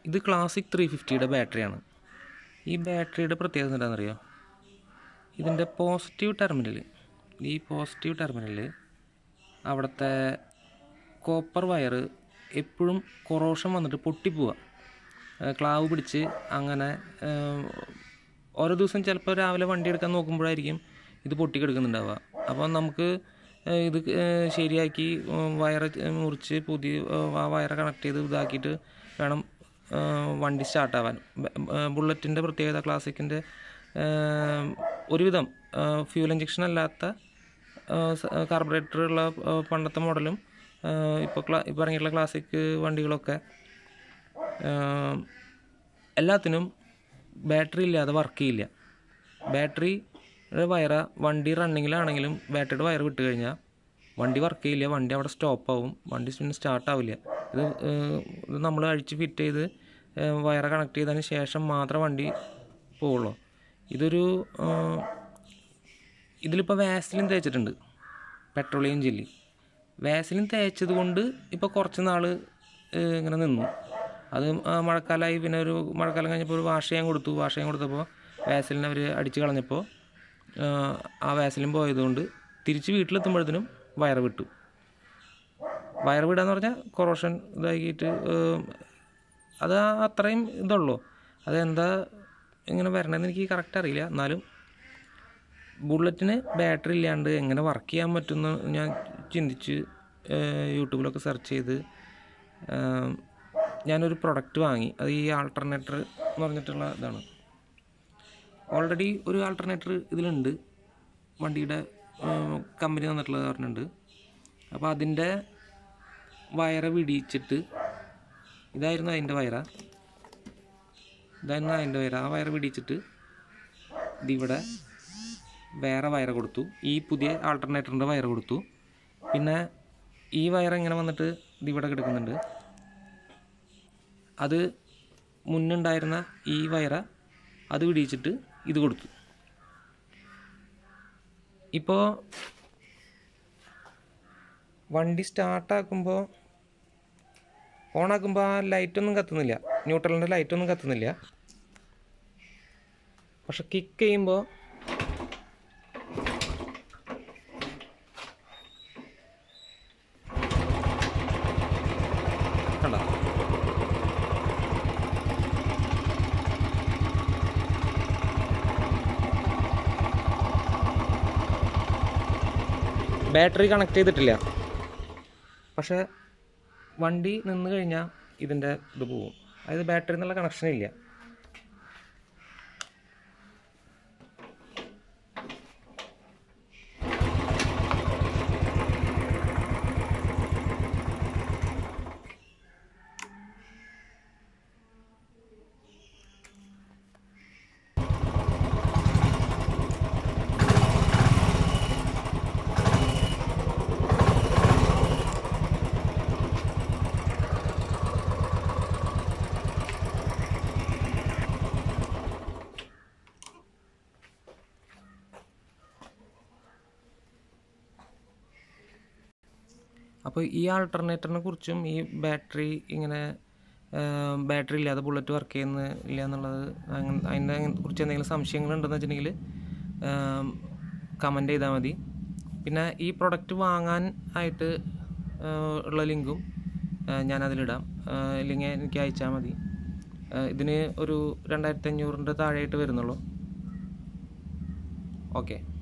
ഇത് classic three ഫിഫ്റ്റിയുടെ ബാറ്ററിയാണ് ഈ ബാറ്ററിയുടെ പ്രത്യേകത എന്താണെന്നറിയോ ഇതിൻ്റെ പോസിറ്റീവ് ടെർമിനൽ ഈ പോസിറ്റീവ് ടെർമിനൽ അവിടുത്തെ കോപ്പർ വയർ എപ്പോഴും കൊറോഷൻ വന്നിട്ട് പൊട്ടിപ്പോവുക ക്ലാവ് പിടിച്ച് അങ്ങനെ ഏഹ്, ഓരോ ദിവസം ചിലപ്പോൾ രാവിലെ വണ്ടി എടുക്കാൻ നോക്കുമ്പോഴായിരിക്കും ഇത് പൊട്ടിക്കെടുക്കുന്നുണ്ടാവുക അപ്പോൾ നമുക്ക് ഏഹ്, ഇത് ഏഹ്, ശരിയാക്കി ഉം, വയറ് മുറിച്ച് പുതിയ ഏഹ്, ആ വയറ് കണക്ട് ചെയ്ത് ഇതാക്കിയിട്ട് വേണം ഏഹ്, വണ്ടി സ്റ്റാർട്ടാവാൻ ബുള്ളറ്റിൻ്റെ പ്രത്യേകത ക്ലാസിക്കിൻ്റെ ഒരുവിധം ഫ്യൂൽ ഇഞ്ചക്ഷൻ അല്ലാത്ത കാർബറേറ്റർ ഉള്ള ആ, പണ്ടത്തെ മോഡലും ഇപ്പോൾ ക്ലാ ഇപ്പോൾ ഇറങ്ങിയിട്ടുള്ള ക്ലാസിക് വണ്ടികളൊക്കെ ആ, എല്ലാത്തിനും ബാറ്ററി ഇല്ലാതെ വർക്ക് ചെയ്യില്ല ബാറ്ററിയുടെ വയറ വണ്ടി റണ്ണിങ്ങിലാണെങ്കിലും ബാറ്ററിയുടെ വയർ വിട്ട് കഴിഞ്ഞാൽ വണ്ടി വർക്ക് ചെയ്യില്ല വണ്ടി അവിടെ സ്റ്റോപ്പ് ആവും വണ്ടി പിന്നെ സ്റ്റാർട്ട് ആവില്ല ഇത് ഏഹ്, ഇത് നമ്മൾ അഴിച്ച് ഫിറ്റ് ചെയ്ത് വയറ് കണക്ട് ചെയ്തതിന് ശേഷം മാത്രമേ വണ്ടി പോവുള്ളൂ ഇതൊരു ഏഹ്, ഇതിലിപ്പോൾ വാസലിൻ തേച്ചിട്ടുണ്ട് പെട്രോളിയം ജെല്ലി വാസലിൻ തേച്ചത് കൊണ്ട് ഇപ്പോൾ കുറച്ച് നാൾ ഇങ്ങനെ നിന്നു അത് ആ മഴക്കാലമായി പിന്നെ ഒരു മഴക്കാലം കഴിഞ്ഞപ്പോൾ ഒരു വാഷ് ചെയ്യാൻ കൊടുത്തു വാഷ് ചെയ്യാൻ കൊടുത്തപ്പോൾ വാസലിൻ അവർ അടിച്ച് കളഞ്ഞപ്പോൾ ആ, ആ വാസലിൻ പോയതുകൊണ്ട് തിരിച്ച് വീട്ടിലെത്തുമ്പോഴത്തേനും വയറ് വിട്ടു വയറ് വിടാന്ന് പറഞ്ഞാൽ കൊറോഷൻ ഇതാക്കിയിട്ട് ഏം, അത് ആ അത്രയും ഇതുള്ളൂ അതെന്താ ഇങ്ങനെ വരണമെന്ന് എനിക്ക് കറക്റ്റ് അറിയില്ല എന്നാലും ബുള്ളറ്റിന് ബാറ്ററി ഇല്ലാണ്ട് എങ്ങനെ വർക്ക് ചെയ്യാൻ പറ്റുമെന്ന് ഞാൻ ചിന്തിച്ച് ഏഹ്, യൂട്യൂബിലൊക്കെ സെർച്ച് ചെയ്ത് ഏം, ഞാനൊരു പ്രൊഡക്റ്റ് വാങ്ങി അത് ഈ ആൾട്ടർനേറ്റർ എന്ന് പറഞ്ഞിട്ടുള്ള ഇതാണ് ഓൾറെഡി ഒരു ആൾട്ടർനേറ്റർ ഇതിലുണ്ട് വണ്ടിയുടെ കമ്പനി തന്നിട്ടുള്ളത് പറഞ്ഞിട്ടുണ്ട് അപ്പോൾ അതിൻ്റെ വയറ് വിടിയിച്ചിട്ട് ഇതായിരുന്നു അതിൻ്റെ വയറ ഇതായിരുന്നു അതിൻ്റെ വയറ ആ വയറ് പിടിച്ചിട്ട് ഇതിവിടെ വേറെ വയറ് കൊടുത്തു ഈ പുതിയ ആൾട്ടർനേറ്ററിൻ്റെ വയറ് കൊടുത്തു പിന്നെ ഈ വയർ ഇങ്ങനെ വന്നിട്ട് ഇതിവിടെ കിടക്കുന്നുണ്ട് അത് മുന്നുണ്ടായിരുന്ന ഈ വയറ അത് പിടിച്ചിട്ട് ഇത് കൊടുത്തു ഇപ്പോൾ വണ്ടി സ്റ്റാർട്ടാക്കുമ്പോൾ ഓണാക്കുമ്പോൾ ആ ലൈറ്റൊന്നും കത്തുന്നില്ല ന്യൂട്രലിൻ്റെ ലൈറ്റൊന്നും കത്തുന്നില്ല പക്ഷെ കിക്ക് ചെയ്യുമ്പോൾ കണ്ടോ ബാറ്ററി കണക്ട് ചെയ്തിട്ടില്ല പക്ഷേ വണ്ടി നിന്ന് കഴിഞ്ഞാൽ ഇതിൻ്റെ ഇത് പോവും അതായത് ബാറ്ററി എന്നുള്ള കണക്ഷൻ ഇല്ല അപ്പോൾ ഈ ആൾട്ടർനേറ്ററിനെ കുറിച്ചും ഈ ബാറ്ററി ഇങ്ങനെ ബാറ്ററി ഇല്ലാതെ ബുള്ളറ്റ് വർക്ക് ചെയ്യുന്ന ഇല്ല എന്നുള്ളത് അങ്ങനെ അതിൻ്റെ കുറിച്ച് എന്തെങ്കിലും സംശയങ്ങളുണ്ടെന്ന് വെച്ചിട്ടുണ്ടെങ്കിൽ കമൻറ്റ് ചെയ്താൽ മതി പിന്നെ ഈ പ്രൊഡക്റ്റ് വാങ്ങാൻ ആയിട്ട് ആ, ഉള്ള ലിങ്കും ഞാൻ അതിലിടാം ലിങ്ക് എനിക്ക് അയച്ചാൽ മതി ആ, ഇതിന് ഒരു രണ്ടായിരത്തി അഞ്ഞൂറിൻ്റെ താഴെയായിട്ട് വരുന്നുള്ളൂ ഓക്കെ